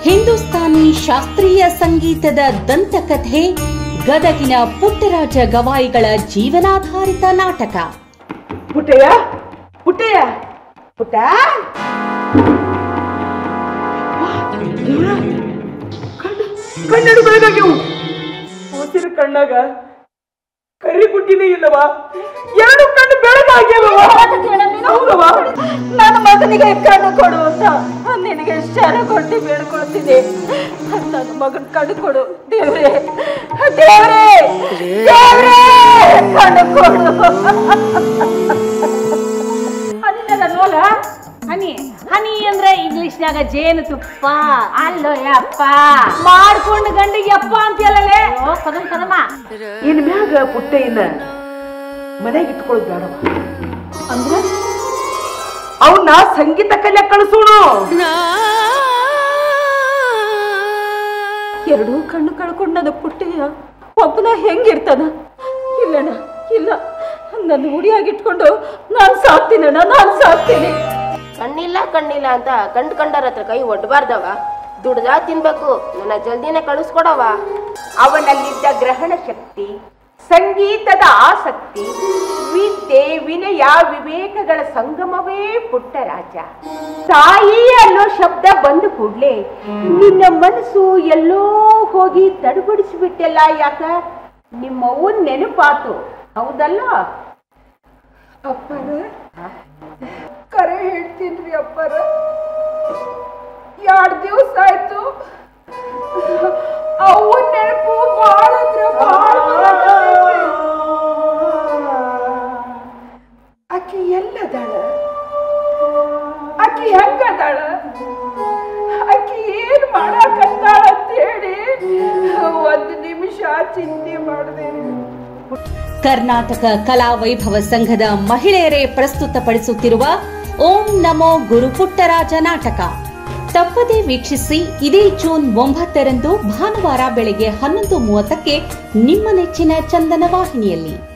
ಹಿಂದೂಸ್ತಾನಿ ಶಾಸ್ತ್ರೀಯ ಸಂಗೀತದ ದಂತಕಥೆ ಗದಗಿನ ಪುಟ್ಟರಾಜ ಗವಾಯಿಗಳ ಜೀವನಾಧಾರಿತ ನಾಟಕ ಪುಟ್ಟಯ್ಯ ಪುಟ್ಟಯ್ಯ ಪುಟ್ಟ ಕಣ್ಣು ಕಣ್ಣಡು ಬೆಳಗಾಗ್ಯವು ಹಸಿರು ಕಣ್ಣಾಗ ಕರಿ ಗುಡ್ಡಿನೇ ಇಲ್ಲವಾ ಎರಡು ಕಣ್ಣು ಬೆಳಗಾಗ್ಯವ ಹೌದವಾ ನನ್ನ ಮಗನಿಗೆ ಕಣ್ಣು ಕೊಡು ಅಂತ ನಿನಗೆ ಶರ ಕೊಟ್ಟು ಬೇಡ್ಕೊಳ್ತೀನಿ ನನ್ನ ಮಗನ ಕಣ್ಣು ಕೊಡು ದೇವ್ರೆ ದೇವ್ರೆ ದೇವ್ರೆ ಕಣ್ಣು ಕೊಡು ಅದಿಲ್ಲ ನೋಲ ಹನಿ ಹನಿ ಅಂದ್ರೆ ಇಂಗ್ಲಿಷ್ನಾಗ ಜೇನು ತುಪ್ಪ ಅಲ್ಲೋ ಯಪ್ಪ ಮಾಡ್ಕೊಂಡು ಗಂಡಿಗೆ ಅಪ್ಪ ಅಂತೀಯಲ್ಲೇ ಓ ಕದಮ್ ಕದಮ್ಮ ಇನ್ ಮ್ಯಾಗ ಪುಟ್ಟಯ್ಯನ ಮನೆಗೆ ಇಟ್ಕೊಳ್ಳೋದು ಬೇಡವ ಅಂದ್ರ ಅವನ್ನ ಸಂಗೀತ ಕಲಿಯಕ್ ಕಳಿಸೋಣ ಎರಡೂ ಕಣ್ಣು ಕಳ್ಕೊಂಡದ ಪುಟ್ಟಿಯ ಒಬ್ಬನ ಹೆಂಗಿರ್ತಾನ ಇಲ್ಲಣ್ಣ ಇಲ್ಲ ನನ್ನ ಉಡಿಯಾಗಿಟ್ಕೊಂಡು ನಾನು ಸಾಕ್ತೀನಣ್ಣ ನಾನು ಸಾಕ್ತೀನಿ ಕಣ್ಣಿಲ್ಲ ಕಣ್ಣಿಲ್ಲ ಅಂತ ಕಂಡು ಕಂಡರ ಹತ್ರ ಕೈ ಒಡ್ಬಾರ್ದವ ದುಡ್ದ ತಿನ್ಬೇಕು ನನ್ನ ಜಲ್ದಿನೇ ಕಳಿಸ್ಕೊಡವ ಅವನಲ್ಲಿದ್ದ ಗ್ರಹಣ ಶಕ್ತಿ ಸಂಗೀತದ ಆಸಕ್ತಿ ವಿದ್ಯೆ ವಿನಯ ವಿವೇಕಗಳ ಸಂಗಮವೇ ಪುಟ್ಟರಾಜ ತಾಯಿ ಅನ್ನೋ ಶಬ್ದ ಬಂದ ಕೂಡ್ಲೆ ನಿನ್ನ ಮನಸ್ಸು ಎಲ್ಲೋ ಹೋಗಿ ತಡಬಡಿಸ್ಬಿಟ್ಟೆಲ್ಲ ಯಾಕ ನಿಮ್ಮವ್ವನ್ ನೆನಪಾತು ಹೌದಲ್ಲ ಅಪ್ಪರ ಕರೆ ಹೇಳ್ತೀನಿ ಅಪ್ಪರ ಎರಡು ದಿವಸ ಆಯ್ತು ಅವು ನೆನಪು ಭಾಳ ಅಂದ್ರೆ ಭಾಳ ಆಕಿ ಎಲ್ಲದಾಳ ಆಕಿ ಹೆಂಗದಾಳ ಆಕಿ ಏನ್ ಮಾಡಾಕತ್ತಾಳ ಅಂತೇಳಿ ಒಂದು ನಿಮಿಷ ಚಿಂತೆ ಮಾಡಿದೆ ಕರ್ನಾಟಕ ಕಲಾ ವೈಭವ ಸಂಘದ ಮಹಿಳೆಯರೇ ಪ್ರಸ್ತುತಪಡಿಸುತ್ತಿರುವ ಓಂ ನಮೋ ಗುರು ಪುಟ್ಟರಾಜ ನಾಟಕ ತಪ್ಪದೇ ವೀಕ್ಷಿಸಿ ಇದೇ ಜೂನ್ ಒಂಬತ್ತರಂದು ಭಾನುವಾರ ಬೆಳಗ್ಗೆ ಹನ್ನೊಂದು ಮೂವತ್ತಕ್ಕೆ ನಿಮ್ಮ ನೆಚ್ಚಿನ ಚಂದನ ವಾಹಿನಿಯಲ್ಲಿ